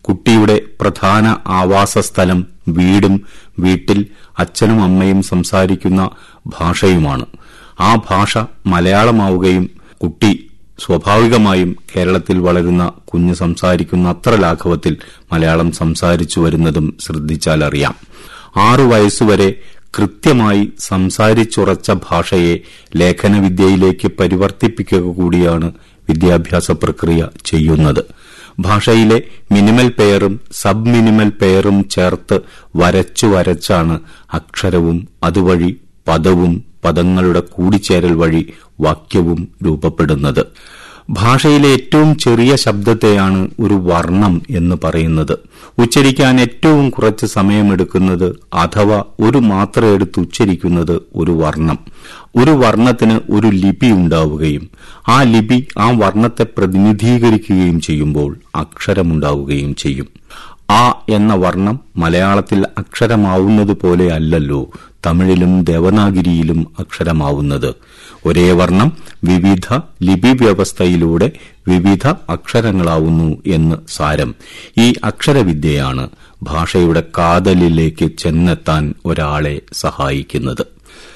കുട്ടിയുടെ പ്രധാന ആവാസസ്ഥലം വീടും വീട്ടിൽ അച്ഛനും അമ്മയും സംസാരിക്കുന്ന ഭാഷയുമാണ് ആ ഭാഷ മലയാളമാവുകയും കുട്ടി സ്വാഭാവികമായും കേരളത്തിൽ വളരുന്ന കുഞ്ഞ് സംസാരിക്കുന്ന അത്ര ലാഘവത്തിൽ മലയാളം സംസാരിച്ചു വരുന്നതും ശ്രദ്ധിച്ചാൽ അറിയാം ആറു വയസ്സുവരെ കൃത്യമായി സംസാരിച്ചുറച്ച ഭാഷയെ ലേഖനവിദ്യയിലേക്ക് പരിവർത്തിപ്പിക്കുക കൂടിയാണ് വിദ്യാഭ്യാസ പ്രക്രിയ ചെയ്യുന്നത് ഭാഷയിലെ മിനിമൽ പെയറും സബ് മിനിമൽ പെയറും ചേർത്ത് വരച്ചു വരച്ചാണ് അക്ഷരവും അതുവഴി പദവും പദങ്ങളുടെ കൂടിച്ചേരൽ വഴി വാക്യവും രൂപപ്പെടുന്നത് ഭാഷയിലെ ഏറ്റവും ചെറിയ ശബ്ദത്തെയാണ് ഒരു വർണ്ണം എന്ന് പറയുന്നത് ഉച്ചരിക്കാൻ ഏറ്റവും കുറച്ച് സമയമെടുക്കുന്നത് അഥവാ ഒരു മാത്ര എടുത്ത് ഉച്ചരിക്കുന്നത് ഒരു വർണ്ണം ഒരു വർണ്ണത്തിന് ഒരു ലിപി ഉണ്ടാവുകയും ആ ലിപി ആ വർണ്ണത്തെ പ്രതിനിധീകരിക്കുകയും ചെയ്യുമ്പോൾ അക്ഷരമുണ്ടാവുകയും ചെയ്യും ആ എന്ന വർണ്ണം മലയാളത്തിൽ അക്ഷരമാവുന്നതുപോലെ അല്ലല്ലോ തമിഴിലും ദേവനാഗിരിയിലും അക്ഷരമാവുന്നത് ഒരേ വർണ്ണം വിവിധ ലിപി വ്യവസ്ഥയിലൂടെ വിവിധ അക്ഷരങ്ങളാവുന്നു എന്ന് സാരം ഈ അക്ഷരവിദ്യയാണ് ഭാഷയുടെ കാതലിലേക്ക് ചെന്നെത്താൻ ഒരാളെ സഹായിക്കുന്നത്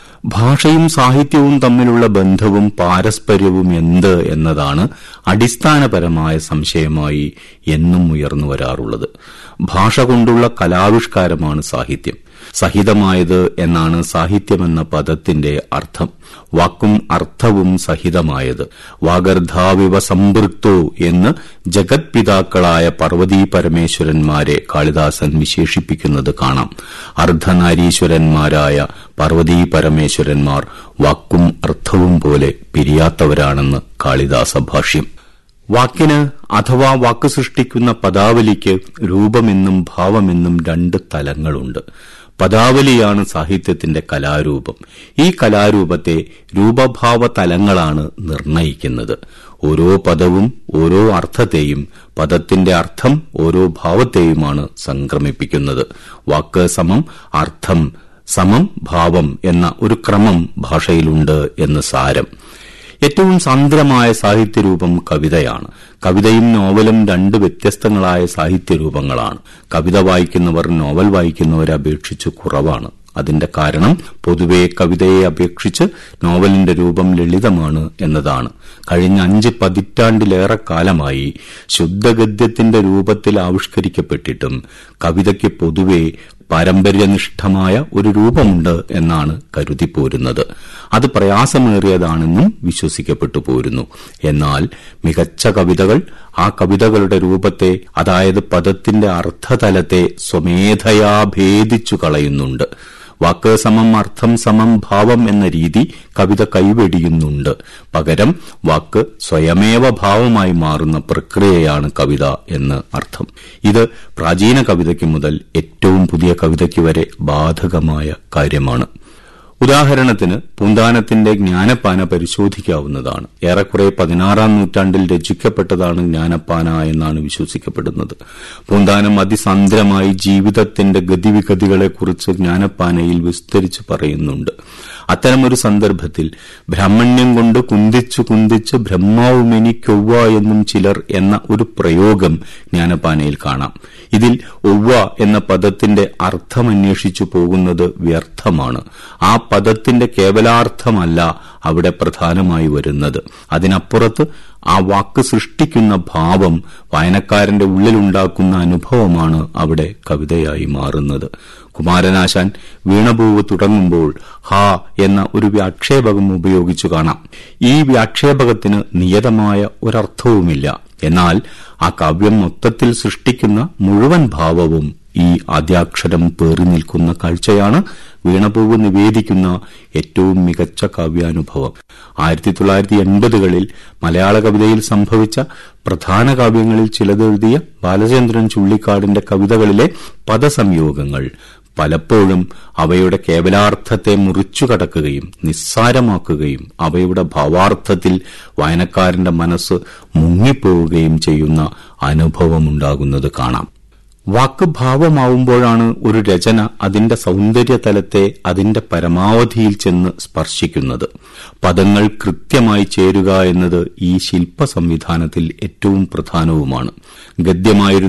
ഭാഷയും സാഹിത്യവും തമ്മിലുള്ള ബന്ധവും പാരസ്പര്യവും എന്ത് എന്നതാണ് അടിസ്ഥാനപരമായ സംശയമായി എന്നും ഉയർന്നു വരാറുള്ളത് ഭാഷ കൊണ്ടുള്ള കലാവിഷ്കാരമാണ് സാഹിത്യം സഹിതമായത് എന്നാണ് സാഹിത്യമെന്ന പദത്തിന്റെ അർത്ഥം വാക്കും അർത്ഥവും സഹിതമായത് വാഗർധാവിവ സമ്പൃക്തോ എന്ന് ജഗത്പിതാക്കളായ പാർവതീ പരമേശ്വരന്മാരെ കാളിദാസൻ വിശേഷിപ്പിക്കുന്നത് കാണാം അർദ്ധനാരീശ്വരന്മാരായ പാർവതീ പരമേശ്വരന്മാർ വാക്കും അർത്ഥവും പോലെ പിരിയാത്തവരാണെന്ന് കാളിദാസ ഭാഷ്യം വാക്കിന് അഥവാ വാക്ക് സൃഷ്ടിക്കുന്ന പദാവലിക്ക് രൂപമെന്നും ഭാവമെന്നും രണ്ട് തലങ്ങളുണ്ട് പദാവലിയാണ് സാഹിത്യത്തിന്റെ കലാരൂപം ഈ കലാരൂപത്തെ രൂപഭാവ തലങ്ങളാണ് നിർണയിക്കുന്നത് ഓരോ പദവും ഓരോ അർത്ഥത്തെയും പദത്തിന്റെ അർത്ഥം ഓരോ ഭാവത്തെയുമാണ് സംക്രമിപ്പിക്കുന്നത് വാക്ക് സമം അർത്ഥം സമം ഭാവം എന്ന ഒരു ക്രമം ഭാഷയിലുണ്ട് എന്ന് സാരം ഏറ്റവും സാന്ദ്രമായ സാഹിത്യരൂപം കവിതയാണ് കവിതയും നോവലും രണ്ട് വ്യത്യസ്തങ്ങളായ സാഹിത്യരൂപങ്ങളാണ് കവിത വായിക്കുന്നവർ നോവൽ വായിക്കുന്നവരെ അപേക്ഷിച്ച് കുറവാണ് അതിന്റെ കാരണം പൊതുവെ കവിതയെ അപേക്ഷിച്ച് നോവലിന്റെ രൂപം ലളിതമാണ് എന്നതാണ് കഴിഞ്ഞ അഞ്ച് പതിറ്റാണ്ടിലേറെ കാലമായി ശുദ്ധഗദ്യത്തിന്റെ രൂപത്തിൽ ആവിഷ്കരിക്കപ്പെട്ടിട്ടും കവിതയ്ക്ക് പൊതുവെ പാരമ്പര്യനിഷ്ഠമായ ഒരു രൂപമുണ്ട് എന്നാണ് കരുതിപ്പോരുന്നത് അത് പ്രയാസമേറിയതാണെന്നും വിശ്വസിക്കപ്പെട്ടു പോരുന്നു എന്നാൽ മികച്ച കവിതകൾ ആ കവിതകളുടെ രൂപത്തെ അതായത് പദത്തിന്റെ അർത്ഥതലത്തെ സ്വമേധയാ ഭേദിച്ചു കളയുന്നുണ്ട് വാക്ക് സമം അർത്ഥം സമം ഭാവം എന്ന രീതി കവിത കൈവെടിയുന്നുണ്ട് പകരം വാക്ക് സ്വയമേവ ഭാവമായി മാറുന്ന പ്രക്രിയയാണ് കവിത എന്ന് അർത്ഥം ഇത് പ്രാചീന കവിതയ്ക്ക് മുതൽ ഏറ്റവും പുതിയ കവിതയ്ക്ക് വരെ ബാധകമായ കാര്യമാണ് ഉദാഹരണത്തിന് പൂന്താനത്തിന്റെ ജ്ഞാനപ്പാന പരിശോധിക്കാവുന്നതാണ് ഏറെക്കുറെ പതിനാറാം നൂറ്റാണ്ടിൽ രചിക്കപ്പെട്ടതാണ് ജ്ഞാനപ്പാന എന്നാണ് വിശ്വസിക്കപ്പെടുന്നത് പൂന്താനം അതിസാന്ദ്രമായി ജീവിതത്തിന്റെ ഗതിവിഗതികളെക്കുറിച്ച് ജ്ഞാനപ്പാനയിൽ വിസ്തരിച്ച് പറയുന്നുണ്ട് അത്തരമൊരു സന്ദർഭത്തിൽ ബ്രാഹ്മണ്യം കൊണ്ട് കുന്തിച്ചു കുന്തിച്ച് ബ്രഹ്മാവുമെനിക്കൊവ്വ എന്നും ചിലർ എന്ന ഒരു പ്രയോഗം ജ്ഞാനപ്പാനയിൽ കാണാം ഇതിൽ ഒവ്വ എന്ന പദത്തിന്റെ അർത്ഥമന്വേഷിച്ചു പോകുന്നത് വ്യർത്ഥമാണ് ആ പദത്തിന്റെ കേവലാർത്ഥമല്ല അവിടെ പ്രധാനമായി വരുന്നത് അതിനപ്പുറത്ത് ആ വാക്ക് സൃഷ്ടിക്കുന്ന ഭാവം വായനക്കാരന്റെ ഉള്ളിലുണ്ടാക്കുന്ന അനുഭവമാണ് അവിടെ കവിതയായി മാറുന്നത് കുമാരനാശാൻ വീണപൂവ് തുടങ്ങുമ്പോൾ ഹാ എന്ന ഒരു വ്യാക്ഷേപകം ഉപയോഗിച്ചു കാണാം ഈ വ്യാക്ഷേപകത്തിന് നിയതമായ ഒരർത്ഥവുമില്ല എന്നാൽ ആ കാവ്യം മൊത്തത്തിൽ സൃഷ്ടിക്കുന്ന മുഴുവൻ ഭാവവും ഈ ആദ്യാക്ഷരം പേറി നിൽക്കുന്ന കാഴ്ചയാണ് വീണപൂവ് നിവേദിക്കുന്ന ഏറ്റവും മികച്ച കാവ്യാനുഭവം ആയിരത്തി തൊള്ളായിരത്തി എൺപതുകളിൽ മലയാള കവിതയിൽ സംഭവിച്ച പ്രധാന കാവ്യങ്ങളിൽ ചിലതെഴുതിയ ബാലചന്ദ്രൻ ചുള്ളിക്കാടിന്റെ കവിതകളിലെ പദസംയോഗങ്ങൾ പലപ്പോഴും അവയുടെ കേവലാർത്ഥത്തെ മുറിച്ചു കടക്കുകയും നിസ്സാരമാക്കുകയും അവയുടെ ഭാവാർത്ഥത്തിൽ വായനക്കാരന്റെ മനസ്സ് മുങ്ങിപ്പോവുകയും ചെയ്യുന്ന അനുഭവമുണ്ടാകുന്നത് കാണാം വാക്ക് ഭാവമാവുമ്പോഴാണ് ഒരു രചന അതിന്റെ സൗന്ദര്യ തലത്തെ അതിന്റെ പരമാവധിയിൽ ചെന്ന് സ്പർശിക്കുന്നത് പദങ്ങൾ കൃത്യമായി ചേരുക എന്നത് ഈ ശില്പ സംവിധാനത്തിൽ ഏറ്റവും പ്രധാനവുമാണ് ഗദ്യമായിരുന്നു